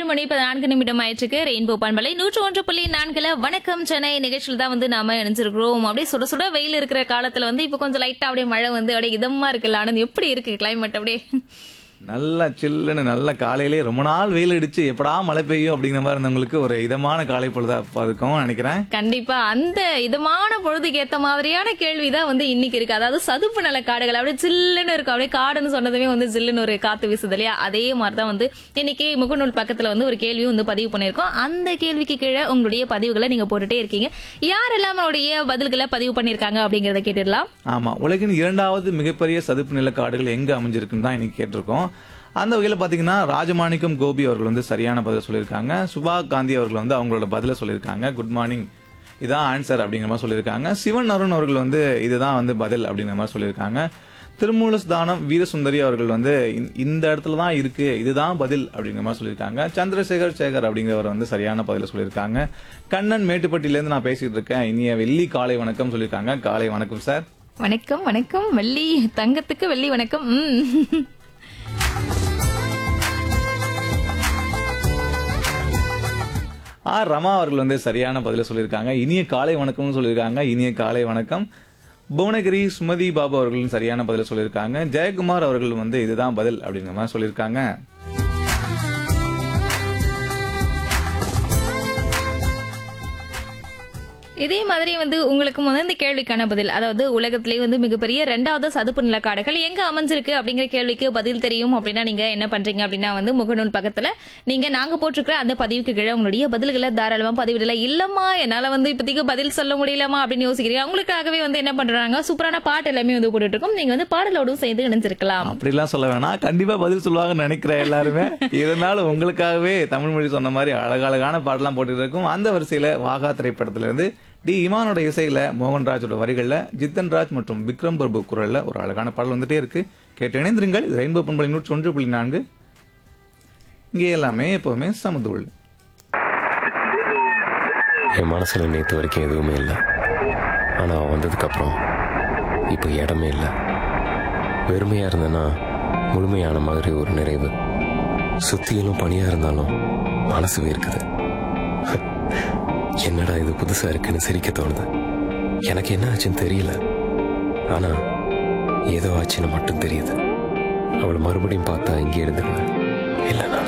மணி பதினான்கு நிமிடம் ஆயிற்றுக்கு ரெயின்போ பண்பலை நூற்று ஒன்று புள்ளி நான்குல வணக்கம் சென்னை நிகழ்ச்சியில் தான் வந்து நாம இணைஞ்சிருக்கிறோம் அப்படியே சுட சுட வெயில் இருக்கிற காலத்துல வந்து இப்போ கொஞ்சம் லைட்டா அப்படியே மழை வந்து அப்படியே இதமா இருக்குல்ல ஆனந்த் எப்படி இருக்கு கிளைமேட் அப்படியே நல்லா சில்லுன்னு நல்ல காலையிலே ரொம்ப நாள் வெயில் அடிச்சு எப்படா மழை பெய்யும் அப்படிங்கிற மாதிரி இருந்தவங்களுக்கு ஒரு இதமான காலை பொழுதா இருக்கும் நினைக்கிறேன் கண்டிப்பா அந்த இதமான பொழுதுக்கு ஏத்த மாதிரியான கேள்விதான் வந்து இன்னைக்கு இருக்கு அதாவது சதுப்பு நில காடுகள் அப்படியே சில்லுன்னு இருக்கும் அப்படியே காடுன்னு சொன்னதுமே வந்து ஜில்லுன்னு ஒரு காத்து வீசுது இல்லையா அதே மாதிரிதான் வந்து இன்னைக்கு முகநூல் பக்கத்துல வந்து ஒரு கேள்வியும் வந்து பதிவு பண்ணிருக்கோம் அந்த கேள்விக்கு கீழே உங்களுடைய பதிவுகளை நீங்க போட்டுட்டே இருக்கீங்க யாரெல்லாம் அவருடைய பதில்களை பதிவு பண்ணிருக்காங்க அப்படிங்கறத கேட்டுடலாம் ஆமா உலகின் இரண்டாவது மிகப்பெரிய சதுப்பு நில காடுகள் எங்க அமைஞ்சிருக்குன்னு தான் இன்னைக்கு கேட்டிருக்கோம் அந்த வகையில பாத்தீங்கன்னா ராஜமாணிக்கம் கோபி அவர்கள் வந்து சரியான பதில் சொல்லியிருக்காங்க சுபா காந்தி அவர்கள் வந்து அவங்களோட பதில சொல்லியிருக்காங்க குட் மார்னிங் இதான் ஆன்சர் அப்படிங்கிற மாதிரி சொல்லியிருக்காங்க சிவன் அருண் அவர்கள் வந்து இதுதான் வந்து பதில் அப்படிங்கிற மாதிரி சொல்லியிருக்காங்க திருமூலஸ் தானம் வீரசுந்தரி அவர்கள் வந்து இந்த- இந்த இடத்துல தான் இருக்கு இதுதான் பதில் அப்படிங்கிற மாதிரி சொல்லியிருக்காங்க சந்திரசேகர் சேகர் அப்படிங்கிறவர் வந்து சரியான பதில சொல்லியிருக்காங்க கண்ணன் மேட்டுப்பட்டியிலேருந்து நான் பேசிட்டு இருக்கேன் இனிய வெள்ளி காலை வணக்கம் சொல்லியிருக்காங்க காலை வணக்கம் சார் வணக்கம் வணக்கம் வெள்ளி தங்கத்துக்கு வெள்ளி வணக்கம் ம். ஆர் ரமா அவர்கள் வந்து சரியான பதில சொல்லியிருக்காங்க இனிய காலை வணக்கம்னு சொல்லியிருக்காங்க இனிய காலை வணக்கம் புவனகிரி சுமதி பாபு அவர்களும் சரியான பதில சொல்லியிருக்காங்க ஜெயக்குமார் அவர்கள் வந்து இதுதான் பதில் அப்படிங்கிற மாதிரி சொல்லியிருக்காங்க இதே மாதிரி வந்து உங்களுக்கு முதல் இந்த கேள்விக்கான பதில் அதாவது உலகத்திலேயே வந்து மிகப்பெரிய ரெண்டாவது சதுப்பு நில காடுகள் எங்க அமைஞ்சிருக்கு அப்படிங்கிற கேள்விக்கு பதில் தெரியும் அப்படின்னா நீங்க என்ன பண்றீங்க அப்படின்னா வந்து முகநூல் பக்கத்துல நீங்க நாங்க போட்டிருக்கிற அந்த பதிவுக்கு கீழே உங்களுடைய பதில்களை தாராளமா பதிவிடல இல்லம்மா என்னால வந்து இப்போதைக்கு பதில் சொல்ல முடியலமா அப்படின்னு யோசிக்கிறீங்க அவங்களுக்காகவே வந்து என்ன பண்றாங்க சூப்பரான பாட்டு எல்லாமே வந்து போட்டுட்டு இருக்கோம் நீங்க வந்து பாடலோடும் சேர்ந்து இணைஞ்சிருக்கலாம் அப்படிலாம் சொல்ல வேணாம் கண்டிப்பா பதில் சொல்லுவாங்கன்னு நினைக்கிறேன் எல்லாருமே இருந்தாலும் உங்களுக்காகவே தமிழ் மொழி சொன்ன மாதிரி அழகழகான பாடலாம் போட்டுட்டு இருக்கும் அந்த வரிசையில வாகா திரைப்படத்துல இருந்து டி இமானோட இசையில மோகன்ராஜோட வரிகள்ல ஜித்தன் ராஜ் மற்றும் விக்ரம் பிரபு குரல்ல ஒரு அழகான பாடல் வந்துட்டே இருக்கு கேட்டு இணைந்திருங்கள் இது ரெயின்போ பண்பலை நூற்றி ஒன்று புள்ளி நான்கு இங்கே எல்லாமே எப்பவுமே சமதூள் என் மனசுல நேற்று வரைக்கும் எதுவுமே இல்லை ஆனால் அவன் வந்ததுக்கப்புறம் இப்போ இடமே இல்லை வெறுமையாக இருந்தேன்னா முழுமையான மாதிரி ஒரு நிறைவு சுத்தியலும் பனியாக இருந்தாலும் மனசு வேர்க்குது என்னடா இது புதுசாக இருக்குன்னு சிரிக்க தோணுது எனக்கு என்ன ஆச்சுன்னு தெரியல ஆனால் ஏதோ ஆச்சுன்னு மட்டும் தெரியுது அவளை மறுபடியும் பார்த்தா இங்கே இருந்துருவேன் இல்லைன்னா